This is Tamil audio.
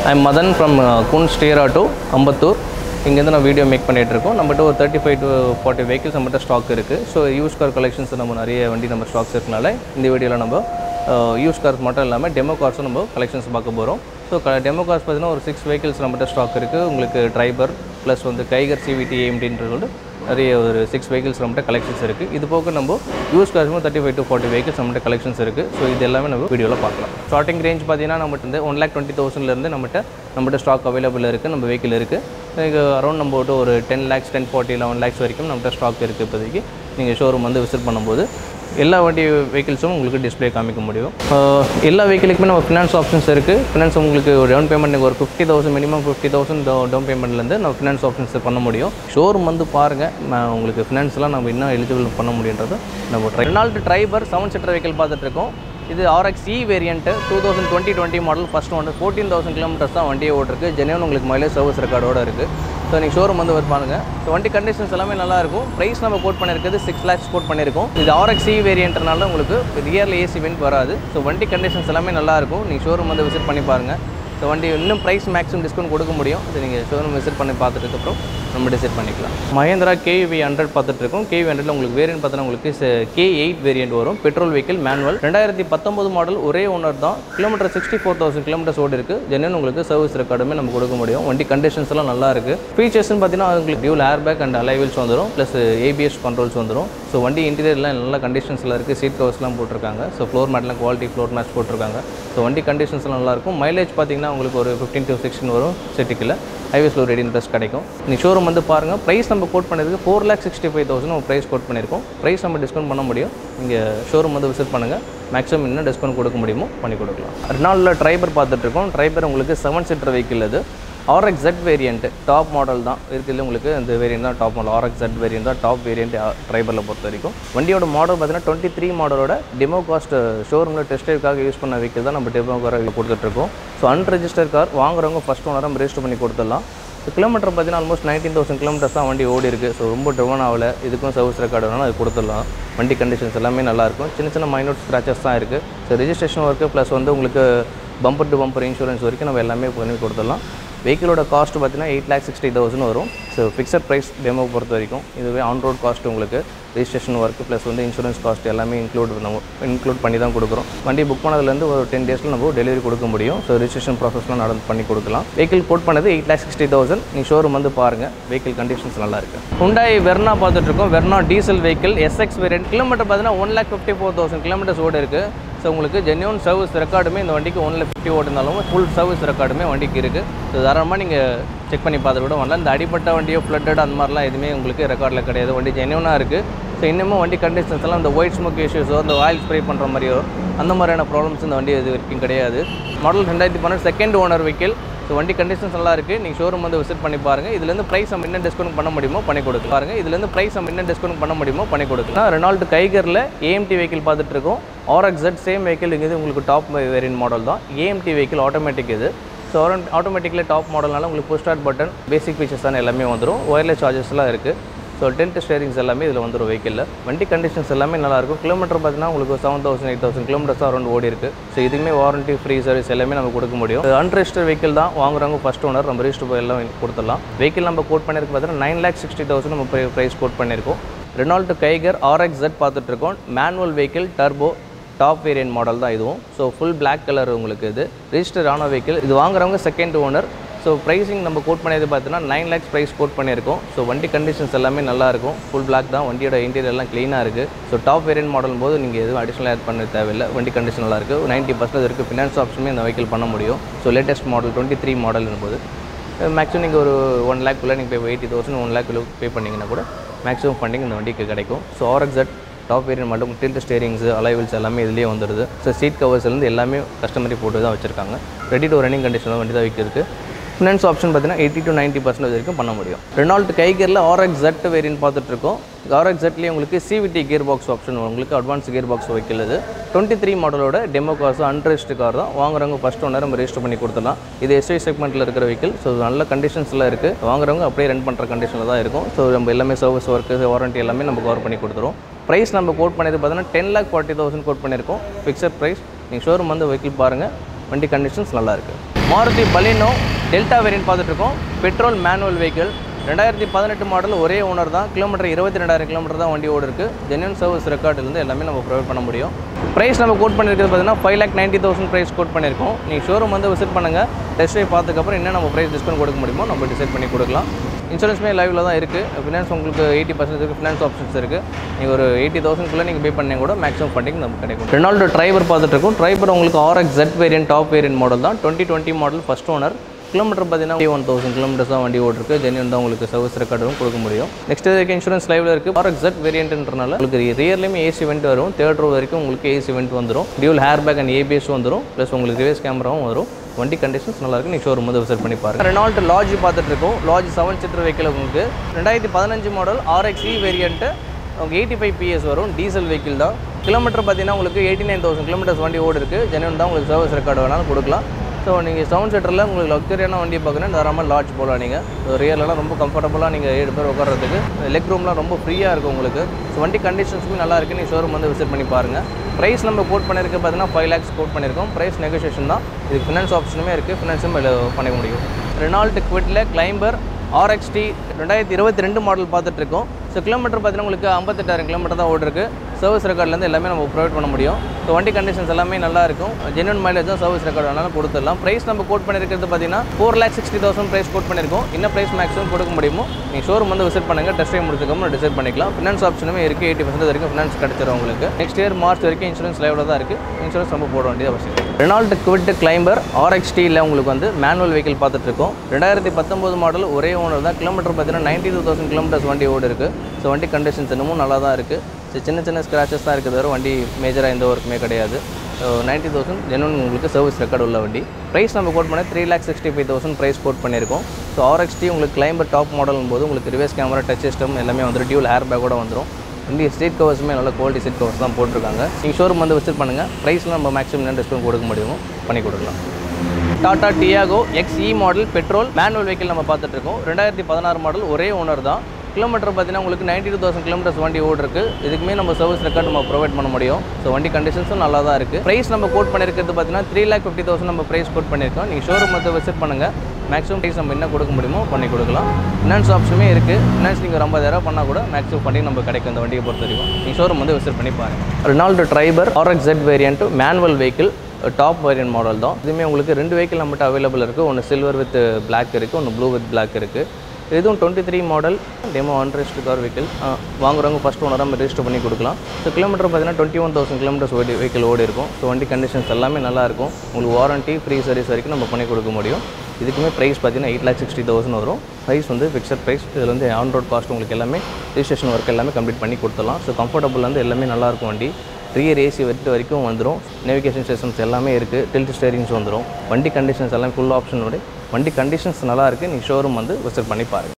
ஐம் மதன் ஃப்ரம் குன் ஸ்டேர் ஆட்டோ அம்பத்தூர் இங்கேருந்து நான் வீடியோ மேக் பண்ணிகிட்டு இருக்கோம் நம்மகிட்ட ஒரு thirty five to forty vehicles நம்மகிட்ட ஸ்டாக் இருக்குது ஸோ யூஸ் கார் கலெக்ஷன்ஸ் நம்ம நிறைய வண்டி நம்ம ஸ்டாக்ஸ் இருக்கனால இந்த வீடியோவில் நம்ம யூஸ் கார்ஸ் மட்டும் இல்லாமல் டெமோ கார்ஸும் நம்ம கலெக்ஷன்ஸ் பார்க்க போகிறோம் ஸோ க டெமோ கார்ஸ் பார்த்தீங்கன்னா ஒரு சிக்ஸ் வெஹிக்கிள்ஸ் நம்மகிட்ட ஸ்டாக் இருக்குது உங்களுக்கு ட்ரைபர் ப்ளஸ் வந்து கைகர் சிவிடி ஏஎம்டின்றது நிறைய ஒரு சிக்ஸ் வெஹிக்கிள்ஸ் நம்மகிட்ட கலெக்ஷன்ஸ் இருக்குது இது போக நம்ம யூஸ் கார்ஸும் thirty five to forty vehicles நம்மகிட்ட கலெக்ஷன்ஸ் இருக்குது ஸோ இது எல்லாமே நம்ம வீடியோவில் பார்க்கலாம் ஸ்டார்டிங் ரேஞ்ச் பார்த்தீங்கன்னா நம்மகிட்ட வந்து ஒன் லேக் டுவெண்ட்டி தௌசண்ட்லேருந்து நம்மகிட்ட நம்மகிட்ட ஸ்டாக் அவைலபிள் இருக்குது நம்ம வெஹிக்கிள் இருக்குது இது அரௌண்ட் நம்ம விட்டு ஒரு ten lakhs ten forty eleven lakhs வரைக்கும் நம்மகிட்ட ஸ்டாக் இருக்குது இப்போதைக்கு நீங்கள் ஷோரூம் வந்து விசிட் பண்ணும்போது எல்லா வண்டி வெஹிக்கிள்ஸும் உங்களுக்கு டிஸ்ப்ளே காமிக்க முடியும் ஆஹ் எல்லா வெஹிக்கிளுக்குமே நம்ம ஃபினான்ஸ் ஆப்ஷன்ஸ் இருக்குது ஃபினான்ஸ் உங்களுக்கு ஒரு டவுன் பேமெண்ட் ஒரு fifty thousand minimum fifty thousand down பேமெண்ட்லேருந்து நம்ம ஃபினான்ஸ் ஆப்ஷன்ஸ் பண்ண முடியும் ஷோரூம் வந்து பாருங்கள் நான் உங்களுக்கு ஃபினான்ஸ்லாம் நம்ம இன்னும் எலிஜிபிள் பண்ண முடியுன்றது நம்ம ட்ரை Renault Triber seven seater vehicle பார்த்துட்டு இருக்கோம் இது RX E variant two thousand twenty twenty model first ஒன்று ஃபோர்டீன் தௌசண்ட் கிலோமீட்டர்ஸ் தான் வண்டியை ஓட்டிருக்கு ஜென்யூன் உங்களுக்கு மைலேஜ் சர்வீஸ் ரெக்கார்டோட இருக்குது ஸோ நீங்கள் ஷோரூம் வந்து வருப்பானுங்க ஸோ வண்டி கண்டிஷன்ஸ் எல்லாமே நல்லா இருக்கும் ப்ரைஸ் நம்ம கோட் பண்ணியிருக்கிறது சிக்ஸ் லேக்ஸ் கோட் பண்ணியிருக்கோம் இது ஆர்எக்ஸ் இ வேரியன்ட்னால உங்களுக்கு ரியல் ஏசி வெண்ட் வராது ஸோ வண்டி கண்டிஷன்ஸ் எல்லாமே நல்லா இருக்கும் நீங்கள் ஷோரூம் வந்து விசிட் பண்ணி பாருங்கள் ஸோ வண்டி இன்னும் ப்ரைஸ் மேக்ஸிமம் டிஸ்கவுண்ட் கொடுக்க முடியும் அது நீங்கள் ஷோரூம் விசிட் பண்ணி பார்த்துட்டுக்கப்புறம் நம்ம டிசைட் பண்ணிக்கலாம் மஹேந்திரா கேவி ஹண்ட்ரட் பார்த்துட்டு இருக்கோம் கேவி ஹண்ட்ரட்ல உங்களுக்கு வேரியன்ட் பார்த்தீங்கன்னா உங்களுக்கு கே எயிட் வேரியன்ட் வரும் பெட்ரோல் வெஹிக்கிள் மேனுவல் ரெண்டாயிரத்தி பத்தொம்பது மாடல் ஒரே ஓனர் தான் kilometer sixty four thousand kilometers ஓடி இருக்குது ஜென்வன் உங்களுக்கு சர்வீஸ் ரெக்கார்டுமே நம்ம கொடுக்க முடியும் வண்டி கண்டிஷன்ஸ் எல்லாம் நல்லா இருக்குது ஃபீச்சர்ஸ்னு பார்த்தீங்கன்னா உங்களுக்கு dual air bag and alloy wheels வந்துடும் ப்ளஸ் ஏபிஎஸ் கண்ட்ரோல்ஸ் வந்துடும் ஸோ வண்டி இன்டீரியர்லாம் நல்ல கண்டிஷன்ஸில் இருக்குது சீட் கவர்ஸ்லாம் போட்டிருக்காங்க ஸோ ஃப்ளோர் மேட்லாம் குவாலிட்டி ஃப்ளோர் மேட்ச் போட்டிருக்காங்க ஸோ வண்டி கண்டிஷன்ஸ்லாம் நல்லாயிருக்கும் மைலேஜ் பார்த்தீங்கன்னா உங்களுக்கு ஒரு ஃபிஃப்டீன் டு சிக்ஸ்டின் வரும் சிட்டிக்கில் ஹைவேஸில் ஒரு ரெடின் ப்ளஸ் கிடைக்கும் நீ ஷோரூம் வந்து பாருங்கள் ப்ரைஸ் நம்ம கோட் பண்ணிருக்கு four lakh sixty five thousand நம்ம ப்ரைஸ் கோட் பண்ணியிருக்கோம் ப்ரைஸ் நம்ம டிஸ்கவுண்ட் பண்ண முடியும் நீங்கள் ஷோரூம் வந்து விசிட் பண்ணுங்கள் மேக்ஸிமம் என்ன டிஸ்கவுண்ட் கொடுக்க முடியுமோ பண்ணி கொடுக்கலாம் ரெனால்டில் ட்ரைபர் பார்த்துட்டு இருக்கோம் ட்ரைபர் உங்களுக்கு செவன் சீட்டர் வெஹிக்கிள் அது RX Z variant top model தான் இருக்கிறதுல உங்களுக்கு இந்த வேரியன்ட் தான் top model RX Z variant தான் டாப் வேரியன்ட் ட்ரைபரில் பொறுத்த வரைக்கும் வண்டியோட மாடல் பார்த்தீங்கன்னா டுவெண்ட்டி த்ரீ மாடலோட டெமோ காஸ்ட் ஷோரூமில் டெஸ்டேக்காக யூஸ் பண்ண வெஹிக்கிள் தான் நம்ம டெமோ காரை கொடுத்துட்ருக்கோம் ஸோ அன்ரெஜிஸ்டர் கார் வாங்குறவங்க ஃபஸ்ட் ஓனராக நம்ம ரெஜிஸ்டர் பண்ணி கொடுத்துடலாம் ஸோ கிலோமீட்டர் பார்த்தீங்கன்னா ஆல்மோஸ்ட் நைன்டீன் தௌசண்ட் கிலோமீட்டர்ஸ் தான் வண்டி ஓடி இருக்குது ஸோ ரொம்ப ட்ரிவன் ஆகல இதுக்கும் சர்வீஸ் ரெக்கார்டு வேணாலும் அது கொடுத்துடலாம் வண்டி கண்டிஷன்ஸ் எல்லாமே நல்லாயிருக்கும் சின்ன சின்ன மைனூட் ஸ்க்ராச்சஸ் தான் இருக்குது ஸோ ரெஜிஸ்ட்ரேஷன் ஒர்க்கு ப்ளஸ் வந்து உங்களுக்கு பம்பர் டு பம்பர் இன்சூரன்ஸ் வரைக்கும் நம்ம எல்லாமே பண்ணி கொடுத்துடலாம் வெஹிக்கிளோட காஸ்ட் பார்த்தீங்கன்னா எயிட் லேக் சிக்ஸ்டி தௌசண்ட் வரும் ஸோ ஃபிக்ஸட் ப்ரைஸ் டெமோ பொறுத்த வரைக்கும் இதுவே ஆன் ரோட் காஸ்ட் உங்களுக்கு ரெஜிஸ்ட்ரேஷன் ஒர்க் ப்ளஸ் வந்து இன்சூரன்ஸ் காஸ்ட் எல்லாமே இன்க்ளூட் நம்ம இன்க்ளூட் பண்ணி தான் கொடுக்குறோம் வண்டி புக் பண்ணதுலேருந்து ஒரு டென் டேஸில் நம்ம டெலிவரி கொடுக்க முடியும் ஸோ ரெஜிஸ்ட்ரேஷன் ப்ராசஸ்லாம் நடந்து பண்ணி கொடுக்கலாம் வெஹிக்கிள் கோட் பண்ணது எயிட் லேக் சிக்ஸ்டி தௌசண்ட் நீ ஷோரூம் வந்து பாருங்கள் வெஹிக்கிள் கண்டிஷன்ஸ் நல்லா இருக்கு ஹுண்டாய் வெர்னா பார்த்துட்டு இருக்கோம் Verna diesel vehicle SX variant kilometer பார்த்தீங்கன்னா one lakh fifty four thousand kilometers ஓடு இருக்குது ஸோ உங்களுக்கு ஜென்யூன் சர்வீஸ் ரெக்கார்டுமே இந்த வண்டிக்கு ஒன்ல ஃபிஃப்டி ஓட்டினாலும் ஃபுல் சர்வீஸ் ரெக்கார்டுமே வண்டிக்கு இருக்குது ஸோ தாராளமாக நீங்கள் செக் பண்ணி பார்த்து கூட வரலாம் இந்த அடிப்பட்ட வண்டியோ ஃப்ளட்டட் அந்த மாதிரிலாம் எதுவுமே உங்களுக்கு ரெக்கார்டில் கிடையாது வண்டி ஜென்யூனாக இருக்குது ஸோ இன்னமும் வண்டி கண்டிஷன்ஸ் எல்லாம் இந்த ஒயிட் ஸ்மோக் இஷ்யூஸோ இந்த ஆயில் ஸ்ப்ரே பண்ணுற மாதிரியோ அந்த மாதிரியான ப்ராப்ளம்ஸ் இந்த வண்டி இது வரைக்கும் கிடையாது மாடல் ரெண்டாயிரத்தி பன்னெண்டு செகண்ட் ஓனர் வெஹிக்கிள் ஸோ வண்டி கண்டிஷன்ஸ் நல்லா இருக்குது நீங்கள் ஷோரூம் வந்து விசிட் பண்ணி பாருங்கள் இதுலேருந்து ப்ரைஸ் நம்ம என்ன டிஸ்கவுண்ட் பண்ண முடியுமோ பண்ணி கொடுக்கலாம் பாருங்கள் இதுலேருந்து ப்ரைஸ் நம்ம என்ன டிஸ்கவுண்ட் பண்ண முடியுமோ பண்ணி கொடுக்கலாம் ரெனால்டு கைகரில் ஏஎம்டி வெஹிக்கிள் பார்த்துட்டு இருக்கோம் ஆர்எக்ஸட் சேம் வெஹிக்கிள் இது உங்களுக்கு டாப் வேரியன்ட் மாடல் தான் ஏஎம்டி வெஹிக்கிள் ஆட்டோமேட்டிக் இது ஸோ ஆட்டோமேட்டிக்கில் டாப் மாடல்னால உங்களுக்கு push start button basic features தான் எல்லாமே வந்துடும் ஒயர்லெஸ் சார்ஜஸ்லாம் இருக்குது ஸோ டென்ட் ஸ்டேரிங்ஸ் எல்லாமே இதில் வந்துடும் வெஹிக்கிளில் வண்டி கண்டிஷன்ஸ் எல்லாமே நல்லாயிருக்கும் கிலோமீட்டர் பார்த்தீங்கன்னா உங்களுக்கு seven thousand eight thousand kilometers around ஓடி இருக்குது ஸோ இதுவுமே வாரண்ட்டி ஃப்ரீ சர்வீஸ் எல்லாமே நம்ம கொடுக்க முடியும் அன்ரெஜிஸ்டர் வெஹிக்கிள் தான் வாங்குறவங்க ஃபஸ்ட் ஓனர் நம்ம ரெஜிஸ்டர் போய் எல்லாம் கொடுத்துடலாம் வெஹிக்கிள் நம்ம கோட் பண்ணியிருக்கு பார்த்தீங்கன்னா நைன் லேக் சிக்ஸ்டி தௌசண்ட் நம்ம ப்ரைஸ் கோட் பண்ணியிருக்கோம் ரெனால்டு கைகர் ஆர்எக்ஸ் ஜெட் பார்த்துட்ருக்கோம் manual vehicle turbo top variant model தான் இதுவும் ஸோ ஃபுல் Black கலர் உங்களுக்கு இது ரெஜிஸ்டர் ஆன வெஹிக்கிள் இது வாங்குறவங்க செகண்ட் ஓனர் ஸோ ப்ரைஸிங் நம்ம கோட் பண்ணியது பார்த்தீங்கன்னா நைன் லேக்ஸ் ப்ரைஸ் கோட் பண்ணியிருக்கோம் ஸோ வண்டி கண்டிஷன்ஸ் எல்லாமே நல்லா இருக்கும் ஃபுல் Black தான் வண்டியோட இன்டீரியர் எல்லாம் க்ளீனாக இருக்குது ஸோ டாப் வேரியன்ட் மாடல் போது நீங்கள் எதுவும் அடிஷனல் ஆட் பண்ண தேவையில்லை வண்டி கண்டிஷன் நல்லா இருக்குது நைன்ட்டி பர்சன்ட் இருக்குது ஃபினான்ஸ் ஆப்ஷனுமே இந்த வெஹிக்கிள் பண்ண முடியும் so latest model twenty three model போது மேக்ஸிமம் நீங்கள் ஒரு ஒன் லேக்குள்ளே நீங்கள் பே எயிட்டி தௌசண்ட் ஒன் லேக்குள்ளே பே பண்ணிங்கன்னா கூட மேக்ஸிமம் ஃபண்டிங் இந்த வண்டிக்கு கிடைக்கும் ஸோ ஆர்எக்ஸட் டாப் வேரியன்ட் மட்டும் டில்ட் ஸ்டேரிங்ஸ் அலைவல்ஸ் எல்லாமே இதுலேயே வந்துடுது ஸோ சீட் கவர்ஸ்லேருந்து எல்லாமே கஸ்டமரி போட்டு தான் வச்சுருக்காங்க ரெடி டு ரன்னிங் கண்டிஷனில் வண்டி தான் இருக்குது ஃபினான்ஸ் ஆப்ஷன் பார்த்தீங்கன்னா எயிட்டி டு நைன்ட்டி பர்சன்ட் வரைக்கும் பண்ண முடியும் ரெனால்ட் கைகரில் ஆர்எக்ஸ் ஜெட் வேரியன்ட் பார்த்துட்ருக்கோம் ஆர்எக்ஸ் ஜெட்லேயே உங்களுக்கு சிவிடி கியர் பாக்ஸ் ஆப்ஷன் உங்களுக்கு அட்வான்ஸ் கியர் பாக்ஸ் வைக்கிறது டுவெண்ட்டி த்ரீ மாடலோட டெமோ கார்ஸ் அன்ரெஜிஸ்ட் கார் தான் வாங்குறவங்க ஃபஸ்ட் ஒன் நம்ம ரெஜிஸ்டர் பண்ணி கொடுத்துடலாம் இது எஸ்ஐ செக்மெண்ட்டில் இருக்கிற வெஹிக்கிள் ஸோ நல்ல கண்டிஷன்ஸில் இருக்குது வாங்குறவங்க அப்படியே ரன் பண்ணுற கண்டிஷனில் தான் இருக்கும் ஸோ நம்ம எல்லாமே சர்வீஸ் ஒர்க்கு வாரண்ட்டி எல்லாமே நம்ம கவர் பண்ணி கொடுத்துரும் ப்ரைஸ் நம்ம கோட் பண்ணது பார்த்தீங்கன்னா ten lakh forty thousand quote பண்ணியிருக்கோம் ஃபிக்ஸட் ப்ரைஸ் நீங்கள் ஷோரூம் வந்து வெஹிக்கிள் பாருங்கள் வண்டி கண்டிஷன்ஸ் நல்லா இருக்குது மாருதி பலினோ டெல்டா வேரியன்ட் பார்த்துட்ருக்கோம் பெட்ரோல் மேனுவல் வெஹிக்கிள் ரெண்டாயிரத்தி பதினெட்டு மாடல் ஒரே ஓனர் தான் கிலோமீட்டர் இருபத்தி ரெண்டாயிரம் கிலோமீட்டர் தான் வண்டி ஓடு இருக்குது ஜென்யூன் சர்வீஸ் ரெக்கார்ட்லேருந்து எல்லாமே நம்ம ப்ரொவைட் பண்ண முடியும் ப்ரைஸ் நம்ம கோட் பண்ணியிருக்கிறது பார்த்தீங்கன்னா five lakh ninety thousand price quote பண்ணியிருக்கோம் நீங்கள் ஷோரூம் வந்து விசிட் பண்ணுங்கள் டெஸ்ட் ட்ரைவ் பார்த்ததுக்கப்புறம் என்ன நம்ம ப்ரைஸ் டிஸ்கவுண்ட் கொடுக்க முடியுமோ நம்ம டிசைட் பண்ணி கொடுக்கலாம் இன்சூரன்ஸுமே லைவில் தான் இருக்குது ஃபினான்ஸ் உங்களுக்கு எயிட்டி பர்சன்ட் இருக்குது ஃபினான்ஸ் ஆப்ஷன்ஸ் இருக்குது நீங்கள் ஒரு எயிட்டி தௌசண்ட்குள்ளே நீங்கள் பே பண்ணி கூட மேக்ஸிமம் ஃபண்டிங் நமக்கு கிடைக்கும் ரெனால்டோ டிரைவர் பார்த்துட்டு இருக்கோம் டிரைவர் உங்களுக்கு RX Z variant top variant model தான் twenty twenty model first owner kilometer பார்த்தீங்கன்னா ஒன் தௌசண்ட் கிலோமீட்டர்ஸ் தான் வண்டி ஓட்டிருக்கு ஜென்யூன் தான் உங்களுக்கு சர்வீஸ் ரெக்கார்டும் கொடுக்க முடியும் நெக்ஸ்ட் இதுக்கு இன்சூரன்ஸ் லைவில் இருக்குது ஆர் எக்ஸட் வேரியன்ட்ன்றனால உங்களுக்கு ரியர்லையுமே ஏசி வெண்ட் வரும் தேர்ட் ரோ வரைக்கும் உங்களுக்கு ஏசி வெண்ட் வந்துடும் dual air bag and ABS வந்துடும் ப்ளஸ் உங்களுக்கு ரிவர்ஸ் கேமராவும் வரும் வண்டி கண்டிஷன்ஸ் நல்லா இருக்கு நீங்கள் ஷோரூம் வந்து விசிட் பண்ணி பாருங்க ரெனால்ட் லாட்ஜ் பார்த்துட்டு இருக்கோம் லாட்ஜ் செவன் சீட்டர் வெஹிக்கிள் உங்களுக்கு ரெண்டாயிரத்தி பதினஞ்சு மாடல் ஆர்எக்ஸி வேரியன்ட்டு உங்களுக்கு எயிட்டி ஃபைவ் பிஎஸ் வரும் டீசல் வெஹிக்கிள் தான் கிலோமீட்டர் பார்த்தீங்கன்னா உங்களுக்கு எயிட்டி நைன் தௌசண்ட் கிலோமீட்டர்ஸ் வண்டி ஓடி இருக்குது ஜென்யூன் தான் உங்களுக்கு சர்வீஸ் ரெக்கார்டு வேணாலும் கொடுக்கலாம் ஸோ நீங்கள் செவன் சீட்டரில் உங்களுக்கு லக்ஸரியான வண்டி பார்க்கணும் தாராளமாக லாட்ஜ் போகலாம் நீங்கள் ரியலெலாம் ரொம்ப கம்ஃபர்டபுளாக நீங்கள் ஏழு பேர் உட்காரத்துக்கு லெக் ரூம்லாம் ரொம்ப ஃப்ரீயாக இருக்கும் உங்களுக்கு ஸோ வண்டி கண்டிஷன்ஸுமே நல்லா இருக்குது நீங்கள் ஷோரூம் வந்து விசிட் பண்ணி பாருங்கள் ப்ரைஸ் நம்ம கோட் பண்ணியிருக்க பார்த்தீங்கன்னா ஃபைவ் லேக்ஸ் கோட் பண்ணியிருக்கோம் ப்ரைஸ் நெகோசியேஷன் தான் இதுக்கு ஃபினான்ஸ் ஆப்ஷனுமே இருக்குது ஃபினான்ஸும் பண்ணிக்க முடியும் ரெனால்ட் குவிட்டில் கிளைம்பர் ஆர்எக்ஸ்டி ரெண்டாயிரத்தி இருபத்தி ரெண்டு மாடல் பார்த்துட்டு இருக்கோம் ஸோ கிலோமீட்டர் பார்த்தீங்கன்னா உங்களுக்கு ஐம்பத்தெட்டாயிரம் கிலோமீட்டர் தான் ஓடிருக்கு சர்வீஸ் ரெக்கார்ட்லேருந்து எல்லாமே நம்ம ப்ரொவைட் பண்ண முடியும் ஸோ வண்டி கண்டிஷன்ஸ் எல்லாமே நல்லா இருக்கும் ஜென்வன் மைலேஜ் தான் சர்வீஸ் ரெக்கார்ட் வேணாலும் கொடுத்துடலாம் ப்ரைஸ் நம்ம கோட் பண்ணியிருக்கிறது பார்த்தீங்கன்னா four lakh sixty thousand price quote பண்ணியிருக்கோம் என்ன ப்ரைஸ் மேக்ஸிமம் கொடுக்க முடியுமோ நீங்கள் ஷோரூம் வந்து விசிட் பண்ணுங்கள் டெஸ்ட் டைம் முடிச்சதுக்கப்புறம் டிசைட் பண்ணிக்கலாம் ஃபினான்ஸ் ஆப்ஷனுமே இருக்குது எயிட்டி பர்சன்ட் வரைக்கும் ஃபினான்ஸ் கிடச்சிரும் உங்களுக்கு நெக்ஸ்ட் இயர் மார்ச் வரைக்கும் இன்சூரன்ஸ் லைவில் தான் இருக்குது இன்சூரன்ஸ் நம்ம போட வேண்டியது அவசியம் ரெனால்ட் குவிட் கிளைம்பர் ஆர்எக்ஸ்டியில் உங்களுக்கு வந்து மேனுவல் வெஹிக்கிள் பார்த்துட்டு இருக்கோம் ரெண்டாயிரத்தி பத்தொம்போது மாடல் ஒரே ஓனர் தான் கிலோமீட்டர் பார்த்தீங்கன்னா நைன்டி டூ தௌசண்ட் கிலோமீட்டர்ஸ் வண்டி ஓடி இருக்குது ஸோ வண்டி கண்டிஷன்ஸ் இன்னமும் நல்லா தான் இருக்குது ஸோ சின்ன சின்ன ஸ்க்ராச்சஸ் தான் இருக்குது தவிர வண்டி மேஜராக எந்த ஒர்க்குமே கிடையாது ஸோ நைன்ட்டி தௌசண்ட் ஜென்வன் உங்களுக்கு சர்வீஸ் ரெக்கார்டு உள்ள வண்டி ப்ரைஸ் நம்ம கோட் பண்ண three lakh sixty five thousand price quote பண்ணியிருக்கோம் ஸோ ஆர்எக்ஸ்டி உங்களுக்கு கிளைம்பர் டாப் மாடலும் போது உங்களுக்கு ரிவர்ஸ் கேமரா டச் சிஸ்டம் எல்லாமே வந்துடும் டியூல் ஹேர் பேக்கோட வந்துடும் இந்திய சீட் கவர்ஸுமே நல்ல குவாலிட்டி சீட் கவர்ஸ் தான் போட்டிருக்காங்க நீங்கள் ஷோரூம் வந்து விசிட் பண்ணுங்கள் ப்ரைஸில் நம்ம மேக்ஸிமம் என்ன டிஸ்கவுண்ட் கொடுக்க முடியுமோ பண்ணி கொடுக்கலாம் Tata Tiago XE model petrol manual vehicle நம்ம பார்த்துட்டு இருக்கோம் ரெண்டாயிரத்தி பதினாறு மாடல் ஒரே ஓனர் தான் கிலோமீட்டர் பார்த்தீங்கன்னா உங்களுக்கு நைன்டி டூ தௌசண்ட் கிலோமீட்டர்ஸ் வண்டி ஓடிருக்கு இதுக்குமே நம்ம சர்வீஸ் ரெக்கார்ட் நம்ம ப்ரொவைட் பண்ண முடியும் ஸோ வண்டி கண்டிஷன்ஸும் நல்லா தான் இருக்குது ப்ரைஸ் நம்ம கோட் பண்ணியிருக்கிறது பார்த்தீங்கன்னா த்ரீ லேக் ஃபிஃப்டி தௌசண்ட் நம்ம ப்ரைஸ் கோட் பண்ணியிருக்கோம் நீங்கள் ஷோரூம் வந்து விசிட் பண்ணுங்கள் மேக்ஸிமம் ப்ரைஸ் நம்ம என்ன கொடுக்க முடியுமோ பண்ணி கொடுக்கலாம் ஃபினான்ஸ் ஆப்ஷனுமே இருக்குது ஃபினான்ஸ் நீங்கள் ஒரு ஐம்பதாயிரம் பண்ணால் கூட மேக்ஸிமம் பண்ணி நம்ம கிடைக்கும் இந்த வண்டியை பொறுத்த வரைக்கும் நீங்கள் ஷோரூம் வந்து விசிட் பண்ணி பாருங்கள் ரெனால்டோ Triber RX Z variant manual vehicle top variant model தான் இதுவுமே உங்களுக்கு ரெண்டு வெஹிக்கிள் நம்மகிட்ட அவைலபிள் இருக்குது ஒன்று சில்வர் வித் பிளாக் இருக்குது ஒன்று ப்ளூ வித் பிளாக் இருக்குது இதுவும் twenty three model demo unregister car vehicle வாங்குறவங்க ஃபஸ்ட் ஓனராக நம்ம ரெஜிஸ்டர் பண்ணி கொடுக்கலாம் ஸோ கிலோமீட்டர் பார்த்தீங்கன்னா டுவெண்ட்டி ஒன் தௌசண்ட் கிலோமீட்டர்ஸ் ஓடி வெஹிக்கிள் ஓடி இருக்கும் ஸோ வண்டி கண்டிஷன்ஸ் எல்லாமே நல்லா இருக்கும் உங்களுக்கு வாரண்ட்டி ஃப்ரீ சர்வீஸ் வரைக்கும் நம்ம பண்ணி கொடுக்க முடியும் இதுக்குமே ப்ரைஸ் பார்த்தீங்கன்னா எயிட் லேக் சிக்ஸ்டி தௌசண்ட் வரும் ப்ரைஸ் வந்து ஃபிக்ஸட் ப்ரைஸ் இதில் வந்து ஆன் ரோட் காஸ்ட் உங்களுக்கு எல்லாமே ரிஜிஸ்ட்ரேஷன் ஒர்க் எல்லாமே கம்ப்ளீட் பண்ணி கொடுத்துடலாம் ஸோ கம்ஃபர்டபுள் வந்து எல்லாமே நல்லாயிருக்கும் வண்டி ரியர் ஏசி வெட்டு வரைக்கும் வந்துடும் நேவிகேஷன் சிஸ்டம்ஸ் எல்லாமே இருக்குது டில்ட் ஸ்டேரிங்ஸ் வந்துடும் வண்டி கண்டிஷன்ஸ் எல்லாம் ஃபுல் ஆப்ஷனோட வண்டி கண்டிஷன்ஸ் நல்லா இருக்குது நீங்கள் ஷோரூம் வந்து விசிட் பண்ணி பாருங்கள்